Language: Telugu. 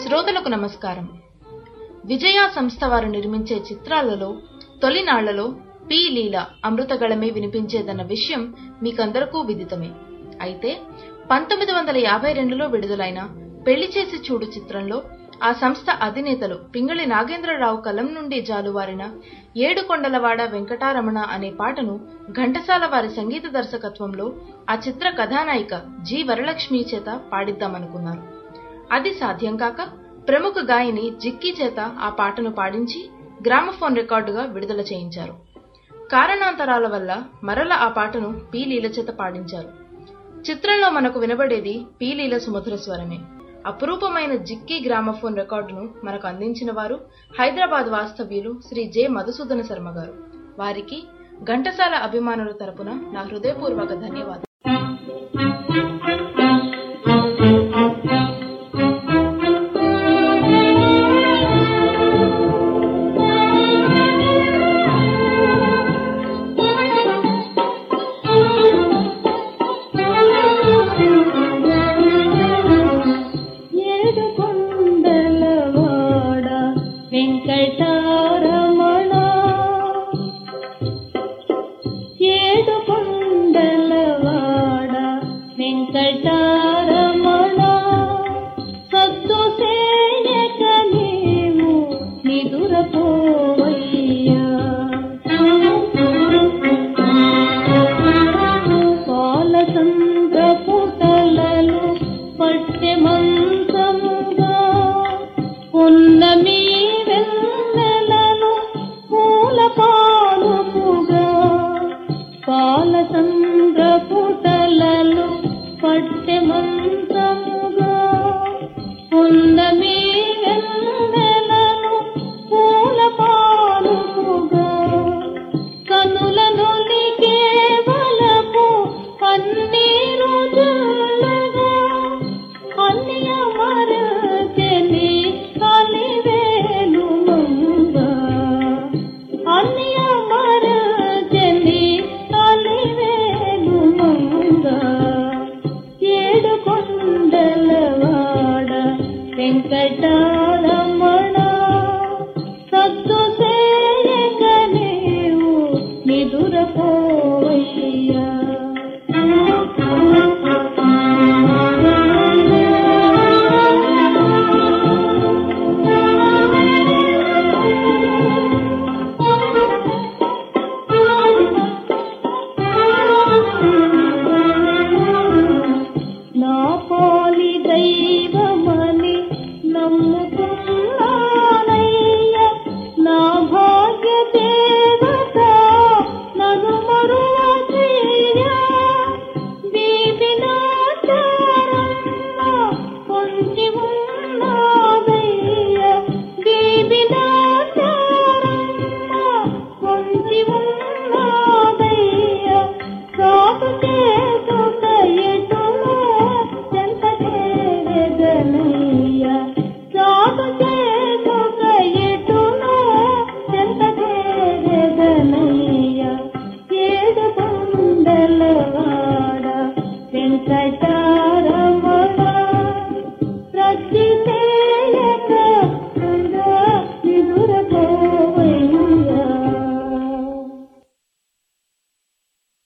శ్రోతలకు నమస్కారం విజయ సంస్థ వారు నిర్మించే చిత్రాలలో తొలినాళ్లలో పి లీల అమృతగళమే వినిపించేదన్న విషయం మీకందరకూ విదితమే అయితే పంతొమ్మిది వందల యాభై రెండులో విడుదలైన పెళ్లి చేసి చూడు చిత్రంలో ఆ సంస్థ అధినేతలు పింగళి నాగేంద్రరావు కలం నుండి జాలువారిన ఏడు కొండలవాడ వెంకటారమణ అనే పాటను ఘంటసాల వారి సంగీత దర్శకత్వంలో ఆ చిత్ర కథానాయిక జి వరలక్ష్మి చేత పాడిద్దామనుకున్నారు అది సాధ్యం కాక ప్రముఖ గాయని జిక్కీ చేత ఆ పాటను పాడించి గ్రామఫోన్ రికార్డుగా విడుదల చేయించారు కారణాంతరాల వల్ల మరల ఆ పాటను పి లీల చేత పాడించారు చిత్రంలో మనకు వినబడేది పి లీల సుమధుర స్వరమే అపురూపమైన జిక్కీ గ్రామఫోన్ రికార్డును మనకు అందించిన వారు హైదరాబాద్ వాస్తవ్యులు శ్రీ జె మధుసూదన శర్మ గారు వారికి ఘంటసాల అభిమానుల తరపున నా హృదయపూర్వక ధన్యవాదాలు ఏడు కొండలవాడ వెంకటారమణ ఏడు కొండలవాడ వెంకటారమణ సత్తు సేయక నీవు నిదురపోవయ్యా పాలచంద్ర పుటలలు పట్టె మంచముగా ఉన్నమీ వెన్నెలను పూల పాలుపుగా పాలచంద్ర పుటలలు పట్టె మంచముగా ఉన్నమీ వెన్నెలను పూల పాలుపుగా కనులను కేవలపు కన్నీరు జల్లగా అన్య మరచని కలివేలు మంగా అన్య మరచని కలివేలు మంగా ఏడు కొండలవాడ వెంకటారమణ సత్తు సేయక నీవు నిదురపోవయ్యా నా పోలి దైవమని నమ్ముకున్నానయ్య నా భాగ్య దేవత నన్ను మరువ చెయ్యా బీబినాచారమ్మ కొంచి ఉన్నాదయ్య బీబినాచారమ్మ కొంచి ఉన్నాదయ్య సాగు చేసుక ఎటులో చెంత చేరదనయ్య సాగు చేసుక ఎటులో చెంత చేరదనయ్య ఏడు కొండలవాడ వెంకట